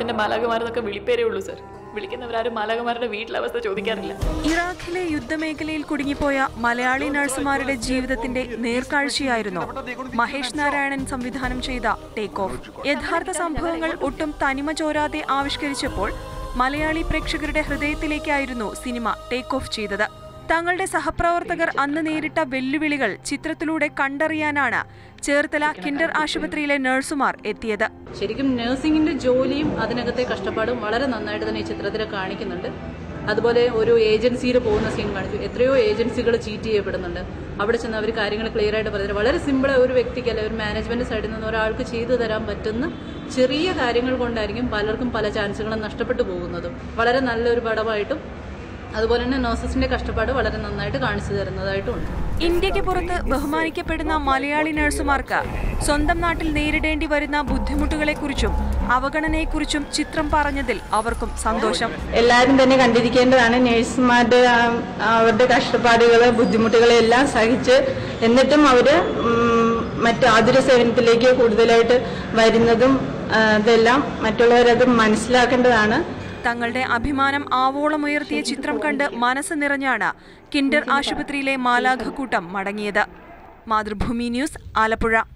ദൈവത്തിന്റെ മാലാകമാരെന്നൊക്കെ വിളിപ്പേരേ ഉള്ളൂ സർ വിളിക്കുന്നവരാരും മാലാകമാരുടെ വീട്ടിലെ അവസ്ഥ ചോദിക്കാറില്ല ഇറാഖിലെ യുദ്ധമേഖലയിൽ കുടുങ്ങിപ്പോയ മലയാളി നഴ്സുമാരുടെ ജീവിതത്തിന്റെ നേർക്കാഴ്ചയായിരുന്നു മഹേഷ് നാരായണൻ സംവിധാനം ചെയ്ത ടേക്ക് ഓഫ് യഥാർത്ഥ സംഭവങ്ങൾ ഒട്ടും തനിമ ചോരാതെ ആവിഷ്കരിച്ചപ്പോൾ മലയാളി പ്രേക്ഷകരുടെ ഹൃദയത്തിലേക്കായിരുന്നു സിനിമ ടേക്ക് ഓഫ് ചെയ്തത് തങ്ങളുടെ സഹപ്രവർത്തകർ അന്ന് നേരിട്ട വെല്ലുവിളികൾ ചിത്രത്തിലൂടെ കണ്ടറിയാനാണ് ചേർത്തല കിൻഡർ ആശുപത്രിയിലെ നഴ്സുമാർ എത്തിയത് ശരിക്കും നഴ്സിംഗിന്റെ ജോലിയും അതിനകത്തെ കഷ്ടപ്പാടും വളരെ നന്നായിട്ട് തന്നെ ഈ ചിത്രത്തിൽ കാണിക്കുന്നുണ്ട് അതുപോലെ ഒരു ഏജൻസിയിൽ പോകുന്ന സീൻ കാണിച്ചു എത്രയോ ഏജൻസികൾ ചീറ്റ് ചെയ്യപ്പെടുന്നുണ്ട് അവിടെ ചെന്ന് അവർ കാര്യങ്ങൾ ക്ലിയർ ആയിട്ട് പറയുന്നത് വളരെ സിമ്പിൾ ഒരു വ്യക്തിക്ക് അല്ലെ ഒരു മാനേജ്മെന്റ് സൈഡിൽ നിന്ന് ഒരാൾക്ക് ചെയ്തു തരാൻ പറ്റുന്ന ചെറിയ കാര്യങ്ങൾ കൊണ്ടായിരിക്കും പലർക്കും പല ചാൻസുകളും നഷ്ടപ്പെട്ടു പോകുന്നതും വളരെ നല്ലൊരു പടമായിട്ടും അതുപോലെ തന്നെ നഴ്സസിന്റെ കഷ്ടപ്പാട് വളരെ നന്നായിട്ട് കാണിച്ചു തരുന്നതായിട്ടുമുണ്ട് ഇന്ത്യക്ക് പുറത്ത് ബഹുമാനിക്കപ്പെടുന്ന മലയാളി നഴ്സുമാർക്ക് സ്വന്തം നാട്ടിൽ നേരിടേണ്ടി വരുന്ന ബുദ്ധിമുട്ടുകളെക്കുറിച്ചും അവഗണനയെക്കുറിച്ചും ചിത്രം പറഞ്ഞതിൽ അവർക്കും സന്തോഷം എല്ലാവരും തന്നെ കണ്ടിരിക്കേണ്ടതാണ് നേഴ്സുമാരുടെ ആ- അവരുടെ കഷ്ടപ്പാടുകൾ ബുദ്ധിമുട്ടുകൾ എല്ലാം സഹിച്ച് എന്നിട്ടും അവർ മറ്റ് ആതുര സേവനത്തിലേക്ക് കൂടുതലായിട്ട് വരുന്നതും ആ, ഇതെല്ലാം മറ്റുള്ളവരത് മനസ്സിലാക്കേണ്ടതാണ് തങ്ങളുടെ അഭിമാനം ആവോളം ഉയർത്തിയ ചിത്രം കണ്ട് മനസ്സ് നിറഞ്ഞാണ് കിൻഡർ ആശുപത്രിയിലെ മാലാഖക്കൂട്ടം മടങ്ങിയത് മാതൃഭൂമി ന്യൂസ് ആലപ്പുഴ